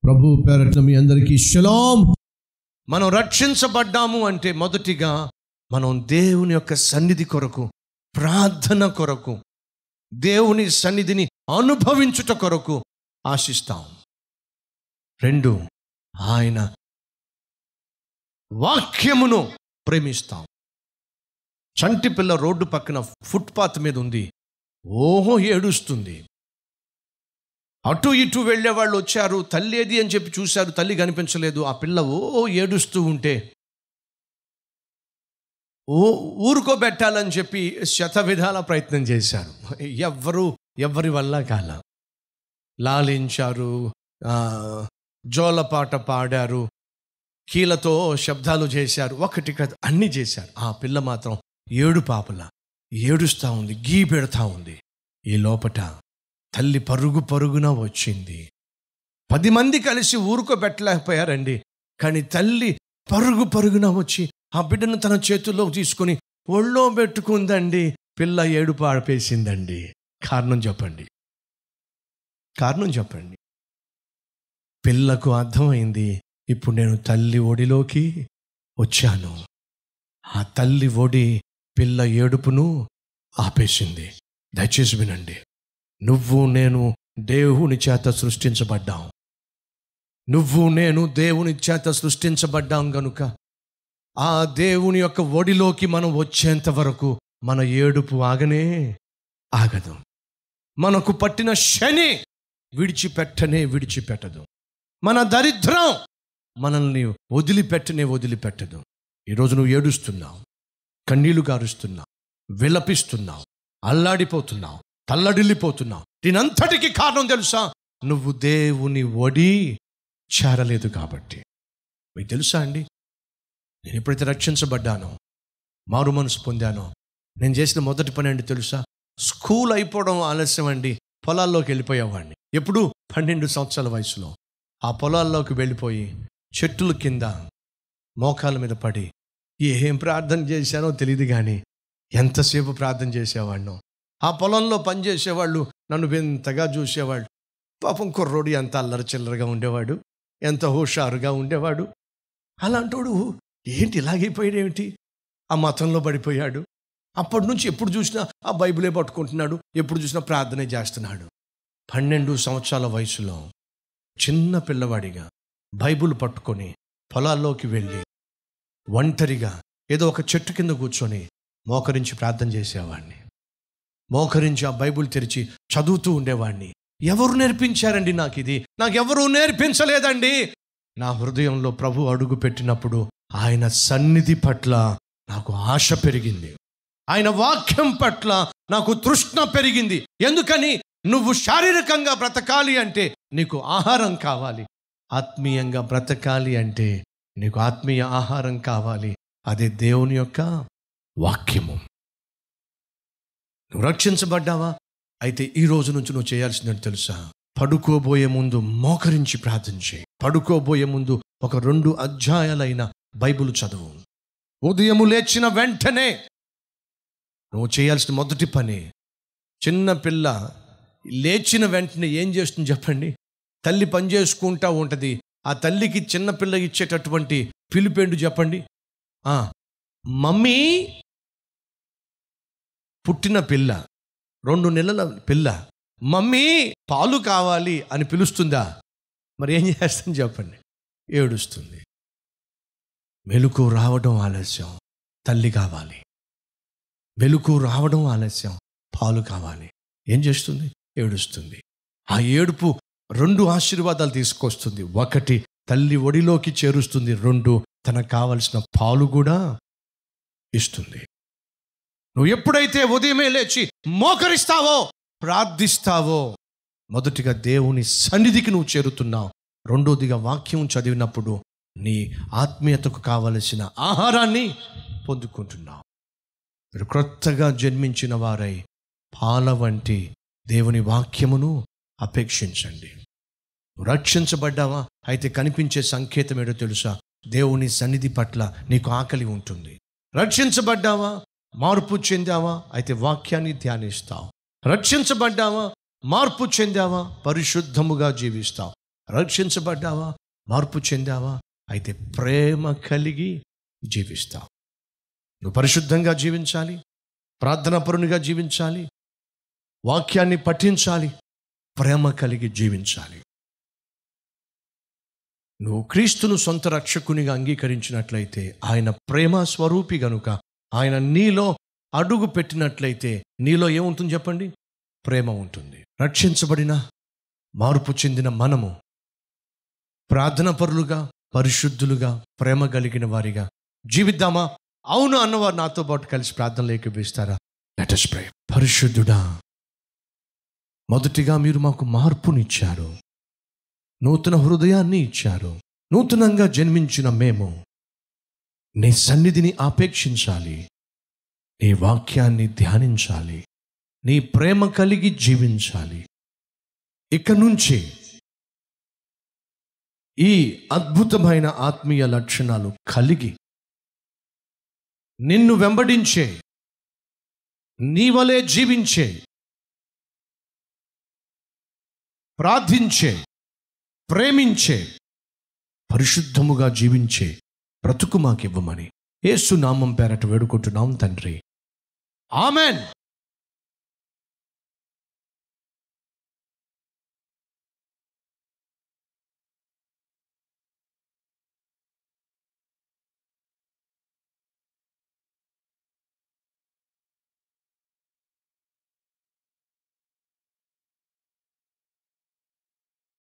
ప్రభు పేరట్ల మీ అందరికీ షలాం మనం రక్షించబడ్డాము అంటే మొదటిగా మనం దేవుని యొక్క సన్నిధి కొరకు ప్రార్థన కొరకు దేవుని సన్నిధిని అనుభవించుట కొరకు ఆశిస్తాం రెండు ఆయన వాక్యమును ప్రేమిస్తాం చంటి పిల్ల రోడ్డు పక్కన ఫుట్పాత్ మీద ఉంది ఓహో ఏడుస్తుంది అటు ఇటు వెళ్ళే వాళ్ళు వచ్చారు తల్లి ఏది అని చెప్పి చూశారు తల్లి కనిపించలేదు ఆ పిల్ల ఓ ఏడుస్తూ ఉంటే ఓ ఊరుకోబెట్టాలని చెప్పి శత విధాల ప్రయత్నం చేశారు ఎవ్వరు ఎవ్వరి వల్ల కాల లాలించారు ఆ, జోలపాట పాడారు కీలతో శబ్దాలు చేశారు ఒకటి కాదు అన్ని చేశారు ఆ పిల్ల మాత్రం ఏడు పాపల ఏడుస్తూ ఉంది గీ పెడతా ఉంది ఈ లోపట తల్లి పరుగు పరుగున వచ్చింది పది మంది కలిసి ఊరుకోబెట్టలేకపోయారండి కానీ తల్లి పరుగు పరుగున వచ్చి ఆ బిడ్డను తన చేతుల్లో తీసుకొని ఒళ్ళో పెట్టుకుందండి పిల్ల ఏడుపు ఆడిపేసిందండి కారణం చెప్పండి కారణం చెప్పండి పిల్లకు అర్థమైంది ఇప్పుడు నేను తల్లి ఒడిలోకి వచ్చాను ఆ తల్లి ఒడి పిల్ల ఏడుపును ఆపేసింది దయచేసి వినండి నువ్వు నేను దేవుని చేత సృష్టించబడ్డాం నువ్వు నేను దేవుని చేత సృష్టించబడ్డాం గనుక ఆ దేవుని యొక్క ఒడిలోకి మనం వచ్చేంత వరకు మన ఏడుపు ఆగనే ఆగదు మనకు పట్టిన శని విడిచిపెట్టనే విడిచిపెట్టదు మన దరిద్రం మనల్ని వదిలిపెట్టనే వదిలిపెట్టదు ఈరోజు నువ్వు ఏడుస్తున్నావు కన్నీళ్లు గారుస్తున్నావు విలపిస్తున్నావు అల్లాడిపోతున్నావు తల్లడిల్లిపోతున్నావు దీనంతటికి కారణం తెలుసా నువ్వు దేవుని ఒడి చేరలేదు కాబట్టి మీకు తెలుసా అండి నేను ఎప్పుడైతే రక్షించబడ్డానో మారు మనసు పొందానో నేను చేసిన మొదటి పని అండి తెలుసా స్కూల్ అయిపోవడం ఆలస్యం అండి పొలాల్లోకి వెళ్ళిపోయేవాడిని ఎప్పుడు పన్నెండు సంవత్సరాల వయసులో ఆ పొలాల్లోకి వెళ్ళిపోయి చెట్టుల కింద మోకాల మీద పడి ఏం ప్రార్థన చేశానో తెలియదు కానీ ఎంతసేపు ప్రార్థన చేసేవాడినో ఆ పొలంలో పనిచేసేవాళ్ళు నన్ను వింతగా చూసేవాళ్ళు పాపం కుర్రోడు ఎంత అల్లరి చిల్లరగా ఉండేవాడు ఎంత హుషారుగా ఉండేవాడు అలాంటోడు ఏంటి ఇలాగైపోయాడు ఏమిటి ఆ మతంలో పడిపోయాడు అప్పటి నుంచి ఎప్పుడు చూసినా ఆ బైబిలే పట్టుకుంటున్నాడు ఎప్పుడు చూసినా ప్రార్థనే చేస్తున్నాడు పన్నెండు సంవత్సరాల వయసులో చిన్న పిల్లవాడిగా బైబిల్ పట్టుకొని పొలాల్లోకి వెళ్ళి ఒంటరిగా ఏదో ఒక చెట్టు కింద కూర్చొని మోకరించి ప్రార్థన చేసేవాడిని మోకరించి ఆ బైబిల్ తెరిచి చదువుతూ ఉండేవాడిని ఎవరు నేర్పించారండి నాకు ఇది నాకెవరూ నేర్పించలేదండి నా హృదయంలో ప్రభు అడుగు పెట్టినప్పుడు ఆయన సన్నిధి పట్ల నాకు ఆశ పెరిగింది ఆయన వాక్యం పట్ల నాకు తృష్ణ పెరిగింది ఎందుకని నువ్వు శారీరకంగా బ్రతకాలి అంటే నీకు ఆహారం కావాలి ఆత్మీయంగా బ్రతకాలి అంటే నీకు ఆత్మీయ ఆహారం కావాలి అదే దేవుని యొక్క వాక్యము నువ్వు రక్షించబడ్డావా అయితే ఈ రోజు నుంచి నువ్వు చేయాల్సిందని తెలుసా పడుకోబోయే ముందు మోకరించి ప్రార్థన చేయి పడుకోబోయే ముందు ఒక రెండు అధ్యాయాలైన బైబిల్ చదువు ఉదయము లేచిన వెంటనే నువ్వు చేయాల్సిన మొదటి పని చిన్న పిల్ల లేచిన వెంటనే ఏం చేస్తుంది చెప్పండి తల్లి పని చేసుకుంటా ఉంటుంది ఆ తల్లికి చిన్న పిల్ల ఇచ్చేటటువంటి పిలిపేండు చెప్పండి ఆ, మమ్మీ పుట్టిన పిల్ల రెండు నెలల పిల్ల మమ్మీ పాలు కావాలి అని పిలుస్తుందా మరి ఏం చేస్తుంది చెప్పండి ఏడుస్తుంది మెలకు రావడం ఆలస్యం తల్లి కావాలి మెలకు రావడం ఆలస్యం పాలు కావాలి ఏం చేస్తుంది ఏడుస్తుంది ఆ ఏడుపు రెండు ఆశీర్వాదాలు తీసుకొస్తుంది ఒకటి తల్లి ఒడిలోకి చేరుస్తుంది రెండు తనకు కావలసిన పాలు కూడా ఇస్తుంది నువ్వు ఎప్పుడైతే ఉదయమే లేచి మోకరిస్తావో ప్రార్థిస్తావో మొదటిగా దేవుని సన్నిధికి నువ్వు చేరుతున్నావు రెండోదిగా వాక్యం చదివినప్పుడు నీ ఆత్మీయతకు కావలసిన ఆహారాన్ని పొందుకుంటున్నావు మీరు క్రొత్తగా జన్మించిన వారై పాల వంటి దేవుని వాక్యమును అపేక్షించండి నువ్వు రక్షించబడ్డావా అయితే కనిపించే సంకేతం ఏడో తెలుసా దేవుని సన్నిధి పట్ల నీకు ఆకలి ఉంటుంది రక్షించబడ్డావా మార్పు చెందావా అయితే వాక్యాన్ని ధ్యానిస్తావు రక్షించబడ్డావా మార్పు చెందావా పరిశుద్ధముగా జీవిస్తావు రక్షించబడ్డావా మార్పు చెందావా అయితే ప్రేమ కలిగి జీవిస్తావు నువ్వు పరిశుద్ధంగా జీవించాలి ప్రార్థనాపరునిగా జీవించాలి వాక్యాన్ని పఠించాలి ప్రేమ కలిగి జీవించాలి నువ్వు క్రీస్తును సొంత రక్షకునిగా అంగీకరించినట్లయితే ఆయన ప్రేమ స్వరూపి గనుక ఆయన నీలో అడుగు పెట్టినట్లయితే నీలో ఏముంటుంది చెప్పండి ప్రేమ ఉంటుంది రక్షించబడిన మార్పు చెందిన మనము ప్రార్థన పరులుగా పరిశుద్ధులుగా ప్రేమ కలిగిన వారిగా జీవిద్దామా అవును అన్నవారు నాతో పాటు కలిసి ప్రార్థనలు ఏకీపిస్తారా లెటస్ ప్రే పరిశుద్ధుడా మొదటిగా మీరు మాకు మార్పునిచ్చారు నూతన హృదయాన్ని ఇచ్చారు నూతనంగా జన్మించిన మేము నీ సన్నిధిని ఆపేక్షించాలి నీ వాక్యాన్ని ధ్యానించాలి నీ ప్రేమ కలిగి జీవించాలి ఇక నుంచి ఈ అద్భుతమైన ఆత్మీయ లక్షణాలు కలిగి నిన్ను వెంబడించే నీ వలే జీవించే ప్రార్థించే ప్రేమించే పరిశుద్ధముగా జీవించే బ్రతుకు మాకివ్వమని యేసు నామం పేరట వేడుకుంటున్నాం తండ్రి ఆమెన్